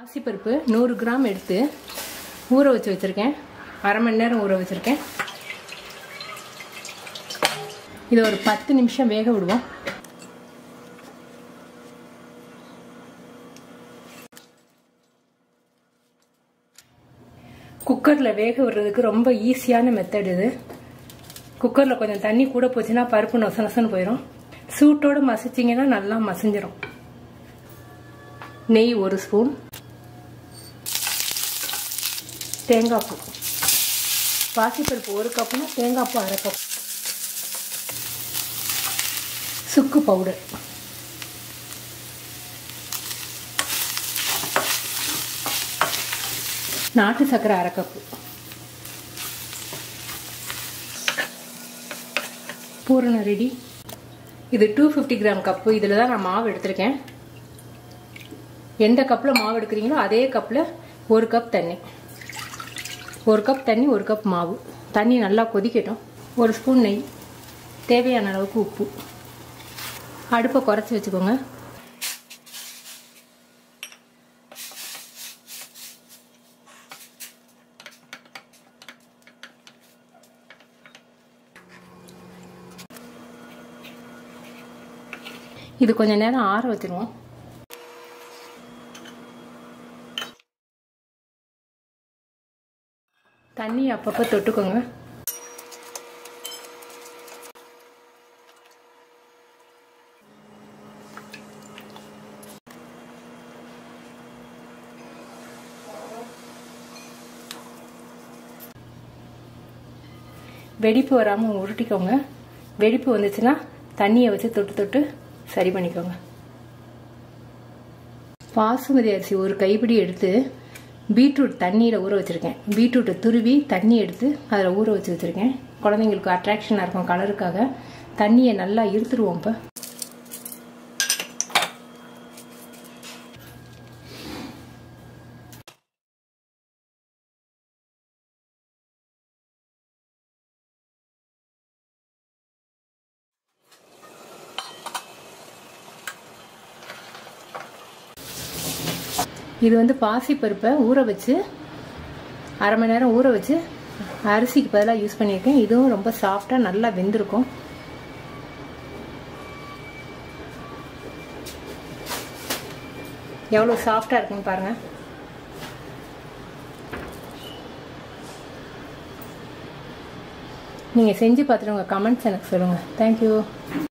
பாசிப்பருப்பு நூறு கிராம் எடுத்து ஊற வச்சு வச்சுருக்கேன் அரை மணி நேரம் ஊற வச்சுருக்கேன் இதை ஒரு பத்து நிமிஷம் வேக விடுவோம் குக்கரில் வேக விடுறதுக்கு ரொம்ப ஈஸியான மெத்தட் இது குக்கரில் கொஞ்சம் தண்ணி கூட போச்சுன்னா பருப்பு நொச நொசன்னு போயிடும் சூட்டோடு மசிச்சிங்கன்னா நல்லா மசிஞ்சிரும் நெய் ஒரு ஸ்பூன் தேங்காய் பூ பாசிப்பருப்பு ஒரு கப்புனா தேங்காய் பூ அரை கப் சுக்கு பவுடர் நாட்டு சர்க்கரை அரை கப்பு பூரணம் ரெடி இது டூ ஃபிஃப்டி கிராம் கப்பு இதில் தான் நான் மாவு எடுத்திருக்கேன் எந்த கப்பில் மாவு எடுக்கிறீங்களோ அதே கப்பில் ஒரு கப் தண்ணி ஒரு கப் தண்ணி ஒரு கப் மாவு தண்ணி நல்லா கொதிக்கட்டும் ஒரு ஸ்பூன் நெய் தேவையான அளவுக்கு உப்பு அடுப்பை குறைச்சி வச்சுக்கோங்க இது கொஞ்ச நேரம் ஆற வச்சிருவோம் தண்ணி அப்பப்போ தொட்டுக்கோங்க வெடிப்பு வராமல் உருட்டிக்கோங்க வெடிப்பு வந்துச்சுன்னா தண்ணியை வச்சு தொட்டு தொட்டு சரி பண்ணிக்கோங்க பாசுமதி அரிசி ஒரு கைப்பிடி எடுத்து பீட்ரூட் தண்ணியில் ஊற வச்சுருக்கேன் பீட்ரூட்டை துருவி தண்ணி எடுத்து அதில் ஊற வச்சு வச்சுருக்கேன் குழந்தைங்களுக்கு அட்ராக்ஷனாக இருக்கும் கலருக்காக தண்ணியை நல்லா இழுத்துருவோம் இப்போ இது வந்து பாசிப்பருப்பை ஊற வச்சு அரை மணி நேரம் ஊற வச்சு அரிசிக்கு பதிலாக யூஸ் பண்ணியிருக்கேன் இதுவும் ரொம்ப சாஃப்டாக நல்லா வெந்திருக்கும் எவ்வளோ சாஃப்டாக இருக்குன்னு பாருங்கள் நீங்கள் செஞ்சு பார்த்துட்டு உங்கள் கமெண்ட்ஸ் எனக்கு சொல்லுங்கள் தேங்க்யூ